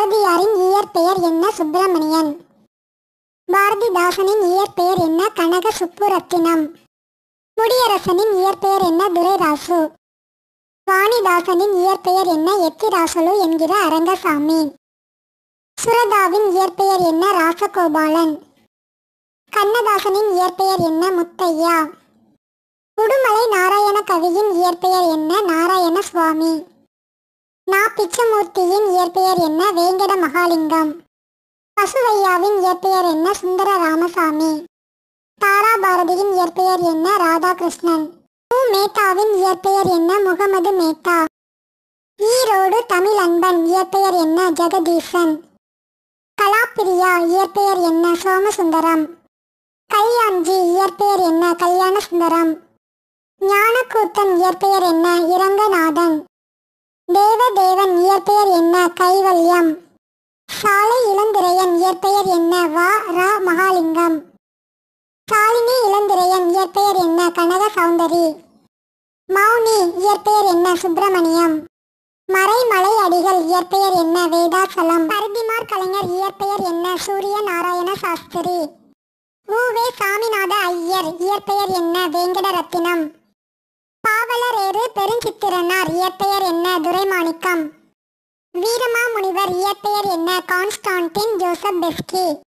பாரதியாரின் இயற்பெயர் என்ன சுப்பிரமணியன் பாரதிதாசனின் இயற்பெயர் என்ன கனக சுப்புரத்தினம் முடியரசனின் இயற்பெயர் என்ன துரைராசு வாணிதாசனின் இயற்பெயர் என்ன எத்திராசலு என்கிற அரங்கசாமி சுரதாவின் இயற்பெயர் என்ன ராசகோபாலன் கண்ணதாசனின் இயற்பெயர் என்ன முத்தையா உடுமலை நாராயண கவியின் இயற்பெயர் என்ன நாராயண சுவாமி நா பிச்சமூர்த்தியின் இயற்பெயர் என்ன வேங்கட மகாலிங்கம் பசுவையாவின் இயற்பெயர் என்ன சுந்தர ராமசாமி தாராபாரதியின் இயற்பெயர் என்ன ராதாகிருஷ்ணன் மு மேத்தாவின் இயற்பெயர் என்ன முகமது மேத்தா ஈரோடு தமிழ் அன்பன் இயற்பெயர் என்ன ஜெகதீசன் கலாப்பிரியா இயற்பெயர் என்ன சோமசுந்தரம் கல்யாண்ஜி இயற்பெயர் என்ன கல்யாண சுந்தரம் ஞானக்கூத்தன் இயற்பெயர் என்ன இரங்கநாதன் தேவதேவன் இயற்பெயர் என்ன கைவல்யம் சாலை இளந்திரையன் இயற்பெயர் என்ன வா ரா மகாலிங்கம் சாலினி இளந்திரையன் இயற்பெயர் என்ன கனக சௌந்தரி மௌனி இயற்பெயர் என்ன சுப்பிரமணியம் மறைமலை அடிகள் இயற்பெயர் என்ன வேதாசலம் பரதிமார் கலைஞர் இயற்பெயர் என்ன சூரிய நாராயண சாஸ்திரி உவே சாமிநாத ஐயர் இயற்பெயர் என்ன வேங்கடரத்தினம் பாவலரேறு பெருஞ்சித்திரனார் இயற்பெயர் என்ன துரைமாணிக்கம் வீரமாமுனிவர் இயற்பெயர் என்ன கான்ஸ்டான்டின் ஜோசப் பெஸ்கி